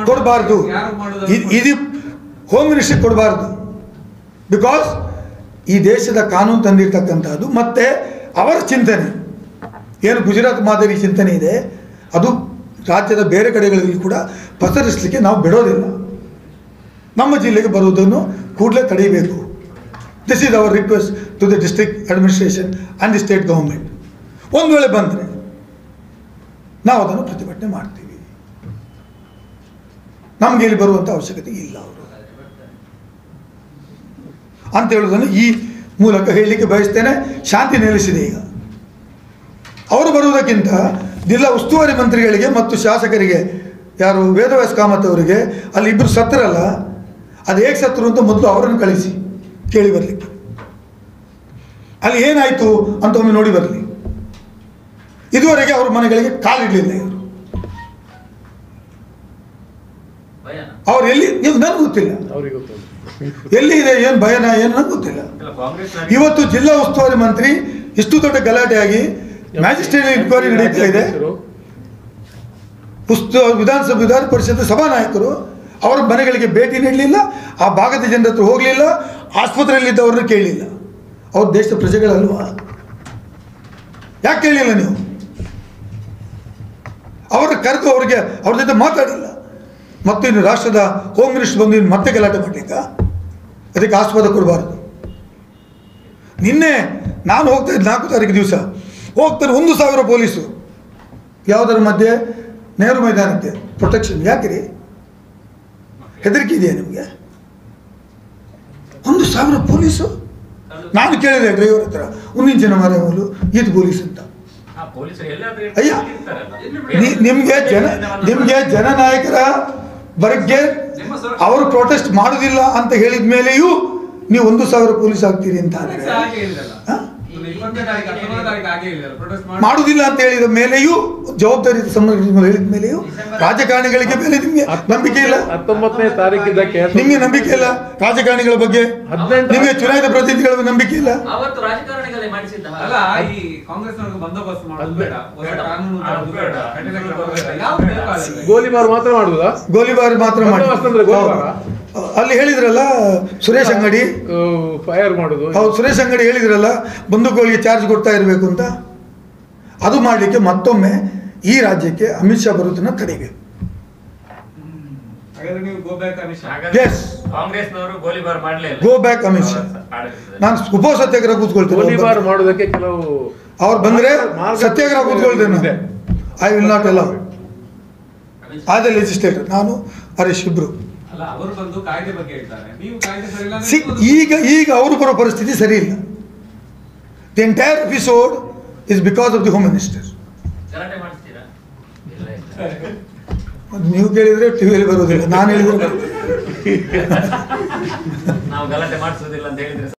ಕೊಡಬಾರ್ದು ಯಾರು ಮಾಡೋದು? ಇದು ಹೋಮ್ ಮಿನಿಸ್ಟ್ರಿ ಕೊಡಬಾರ್ದು ಬಿಕಾಸ್ ಈ ದೇಶದ ಕಾನೂನು ತಂದಿರ್ತಕ್ಕಂಥದ್ದು ಮತ್ತು ಅವರ ಚಿಂತನೆ ಏನು ಗುಜರಾತ್ ಮಾದರಿ ಚಿಂತನೆ ಇದೆ ಅದು ರಾಜ್ಯದ ಬೇರೆ ಕಡೆಗಳಲ್ಲಿ ಕೂಡ ಪಸರಿಸಲಿಕ್ಕೆ ನಾವು ಬಿಡೋದಿಲ್ಲ ನಮ್ಮ ಜಿಲ್ಲೆಗೆ ಬರುವುದನ್ನು ಕೂಡಲೇ ತಡೆಯಬೇಕು this is our request to the district administration and the state government ಒಂದು ವೇಳೆ ಬಂದರೆ ನಾವು ಅದನ್ನು ಪ್ರತಿಭಟನೆ ಮಾಡ್ತೀವಿ ನಮಗೆ ಇಲ್ಲಿ ಬರುವಂಥ ಅವಶ್ಯಕತೆ ಇಲ್ಲ ಅವರು ಅಂತ ಹೇಳೋದನ್ನು ಈ ಮೂಲಕ ಹೇಳಲಿಕ್ಕೆ ಬಯಸ್ತೇನೆ ಶಾಂತಿ ನೆಲೆಸಿದೆ ಈಗ ಅವರು ಬರುವುದಕ್ಕಿಂತ ಜಿಲ್ಲಾ ಉಸ್ತುವಾರಿ ಮಂತ್ರಿಗಳಿಗೆ ಮತ್ತು ಶಾಸಕರಿಗೆ ಯಾರು ವೇದವ್ಯಾಸ ಕಾಮತ್ ಅವರಿಗೆ ಅಲ್ಲಿ ಇಬ್ಬರು ಸತ್ತರಲ್ಲ ಅದು ಹೇಗೆ ಸತ್ತರು ಅಂತ ಮೊದಲು ಅವರನ್ನು ಕಳಿಸಿ ಕೇಳಿ ಬರಲಿಕ್ಕೆ ಅಲ್ಲಿ ಏನಾಯಿತು ಅಂತ ಒಮ್ಮೆ ನೋಡಿ ಬರಲಿ ಇದುವರೆಗೆ ಅವ್ರ ಮನೆಗಳಿಗೆ ಕಾಲಿಡಲಿಲ್ಲ ಇವರು ಭಯನಾ? ಅವ್ರು ಎಲ್ಲಿ ನೀವು ನನಗೆ ಗೊತ್ತಿಲ್ಲ ಅವ್ರಿಗೆ ಗೊತ್ತುಂಟು ಎಲ್ಲಿ ಇದೆ ಏನು ಭಯನ ಏನು ನನಗೆ ಗೊತ್ತಿಲ್ಲ ಇಲ್ಲ, ಕಾಂಗ್ರೆಸ್ ಇವತ್ತು ಜಿಲ್ಲಾ ಉಸ್ತುವಾರಿ ಮಂತ್ರಿ ಇಷ್ಟು ದೊಡ್ಡ ಗಲಾಟೆಯಾಗಿ ಮ್ಯಾಜಿಸ್ಟ್ರೇಟ್ ಇನ್ಕ್ವೈರಿ ನಡೀತಾ ಇದೆ ಉಸ್ತು ವಿಧಾನಸಭೆ ವಿಧಾನ ಪರಿಷತ್ ಸಭಾನಾಯಕರು ಅವರ ಮನೆಗಳಿಗೆ ಭೇಟಿ ನೀಡಲಿಲ್ಲ ಆ ಭಾಗದ ಜನರ ಹತ್ರ ಹೋಗಲಿಲ್ಲ ಆಸ್ಪತ್ರೆಯಲ್ಲಿದ್ದವ್ರನ್ನ ಕೇಳಲಿಲ್ಲ ಅವ್ರ ದೇಶದ ಪ್ರಜೆಗಳಲ್ವಾ ಯಾಕೆ ಕೇಳಲಿಲ್ಲ ನೀವು ಅವ್ರನ್ನ ಕರೆದು ಅವ್ರಿಗೆ ಅವ್ರ ಜೊತೆ ಮಾತಾಡಿಲ್ಲ ಮತ್ತು ಇನ್ನು ರಾಷ್ಟ್ರದ ಹೋಮ್ ಮಿನಿಸ್ಟರ್ ಬಂದು ಇನ್ನು ಮತ್ತೆ ಗಲಾಟೆ ಮಾಡಲಿಕ್ಕ ಅದಕ್ಕೆ ಆಸ್ಪದ ಕೊಡಬಾರ್ದು ನಿನ್ನೆ ನಾನು ಹೋಗ್ತಾ ಇದ್ದೆ ನಾಲ್ಕು ತಾರೀಕು ದಿವಸ ಹೋಗ್ತಾರೆ ಒಂದು ಸಾವಿರ ಪೊಲೀಸು ಯಾವುದರ ಮಧ್ಯೆ ನೆಹರು ಮೈದಾನಕ್ಕೆ ಪ್ರೊಟೆಕ್ಷನ್ ಯಾಕೆ ರೀ ಹೆದರಿಕೆ ಇದೆಯಾ ನಿಮಗೆ ಒಂದು ಸಾವಿರ ಪೊಲೀಸು ನಾನು ಕೇಳಿದೆ ಡ್ರೈವರ್ ಹತ್ರ ಒಂದಿಂಚಿನ ಮರ ಹೋಲು ಇದು ಪೊಲೀಸ್ ಅಂತ ಆ ಪೊಲೀಸರು ಎಲ್ಲಾದ್ರೂ ಅಯ್ಯ ಇರ್ತಾರಲ್ಲ. ನಿ- ನಿಮ್ಗೆ ಜನ ನಿಮ್ಗೆ ಜನನಾಯಕರ ಬಗ್ಗೆ ಅವರು ಪ್ರೊಟೆಸ್ಟ್ ಮಾಡುವುದಿಲ್ಲ ಅಂತ ಹೇಳಿದ ಮೇಲೆಯೂ ನೀವು ಒಂದು ಸಾವಿರ ಪೊಲೀಸ್ ಆಗ್ತೀರಿ ಅಂತ Protest ಆದರೆ ಆಗೇ ಇಲ್ಲಲ್ಲ. ಹಾ? ಒಂದು ಇಪ್ಪತ್ತನೇ ತಾರೀಕು ಹತ್ತೊಂಬತ್ತನೇ ತಾರೀಕು ಆಗೇ ಇಲ್ಲ ಪ್ರೊಟೆಸ್ಟ್ ಮಾಡಿ ಮಾಡುವುದಿಲ್ಲ ಅಂತ ಹೇಳಿದ ಮೇಲೆಯೂ ಜವಾಬ್ದಾರಿ ಸಂಬಂಧ ಹೇಳಿದ ಮೇಲೆಯೂ ರಾಜಕಾರಣಿಗಳಿಗೆ ಮೇಲೆ ನಿಮಗೆ ನಂಬಿಕೆ ಇಲ್ಲ ಹತ್ತೊಂಬತ್ತನೇ ತಾರೀಕಿದ್ದಕ್ಕೆ ನಿಮಗೆ ನಂಬಿಕೆ ಇಲ್ಲ ರಾಜಕಾರಣಿಗಳ ಬಗ್ಗೆ ಹದಿನೆಂಟು ನಿಮಗೆ ಚುನಾಯಿತ ಪ್ರತಿನಿಧಿಗಳ ಬಗ್ಗೆ ನಂಬಿಕೆ ಇಲ್ಲ ಅವತ್ತು ರಾಜಕಾರಣಿಗಳೇ ಮಾಡಿಸಿದ್ದ ಅಲ್ಲ ಈ ಕಾಂಗ್ರೆಸ್ನವ್ರಿಗೆ ಬಂದೋಬಸ್ತ್ ಮಾಡೋದು ಬೇಡ ಹೊಸ ಬೇಡ. ಕಾನೂನು ತರೋದು ಬೇಡ. ಬೇಡ ಕಠಿಣ ಕ್ರಮ ಬೇಡ. ಯಾವ್ದು ಬೇಕು ಅಲ್ಲ. ಗೋಲಿಬಾರ್ ಮಾತ್ರ ಮಾಡುದಾ ಗೋಲಿಬಾರ್ ಮಾತ್ರ ಮಾಡಿ ಬಂದೋಬಸ್ತ್ ಅಂದ್ರೆ ಗೋಲಿಬಾರ? ಅಲ್ಲಿ ಹೇಳಿದ್ರಲ್ಲ ಸುರೇಶ್ ಅಂಗಡಿ ಫೈರ್ ಮಾಡುದು ಹೌದು ಸುರೇಶ್ ಅಂಗಡಿ ಹೇಳಿದ್ರಲ್ಲ ಬಂದೂಕುಗಳಿಗೆ ಚಾರ್ಜ್ ಕೊಡ್ತಾ ಇರಬೇಕು ಅಂತ ಅದು ಮಾಡಲಿಕ್ಕೆ ಮತ್ತೊಮ್ಮೆ ಈ ರಾಜ್ಯಕ್ಕೆ ಅಮಿತ್ ಶಾ ಬರುವುದನ್ನು ತಡಿಬೇಕು ಹಾಗಾದ್ರೆ ನೀವು go back Amit Shah Yes. ಕಾಂಗ್ರೆಸ್ನವರು ಗೋಲಿಬಾರ್ ಮಾಡ್ಲೇ ಇಲ್ಲ Go back, ಅಮಿತ್ ಶಾ. ಆಡಳಿತದಲ್ಲಿ. ನಾನು ಉಪವಾಸ ಸತ್ಯಾಗ್ರಹ ಕೂತ್ಕೊಳ್ತೇನೆ ಗೋಲಿಬಾರ್ ಮಾಡೋದಕ್ಕೆ ಕೆಲವು ಅವ್ರು ಬಂದ್ರೆ ಮಾರ್ಗ- ಸತ್ಯಾಗ್ರಹ ಕೂತ್ಕೊಳ್ತೇನೆ ಇದೆ. I will not allow Amit Shah. ಆದ ಲೆಜಿಸ್ಲೇಟರ್ ನಾನು ಹರೀಶ್ ಇಬ್ರು ಅಲ್ಲ ಅವರು ಬಂದು ಕಾಯ್ದೆ ಬಗ್ಗೆ ಹೇಳ್ತಾರೆ ನೀವು ಕಾಯ್ದೆ ಸರಿ ಇಲ್ಲ ಸಿ ಈಗ ಈಗ ಅವರು ಬರೋ ಪರಿಸ್ಥಿತಿ ಸರಿ ಇಲ್ಲ the entire episode is because of the home minister ಗಲಾಟೆ ಮಾಡಿಸ್ತೀರಾ ಇಲ್ಲ ಇಲ್ಲ ನೀವು ಕೇಳಿದ್ರೆ ಟಿವಿಯಲ್ಲಿ ಬರೋದಿಲ್ಲ ನಾನು ಹೇಳಿದ್ರೆ ನಾವು ಗಲಾಟೆ ಮಾಡಿಸೋದಿಲ್ಲ ಅಂತ ಹೇಳಿದ್ರೆ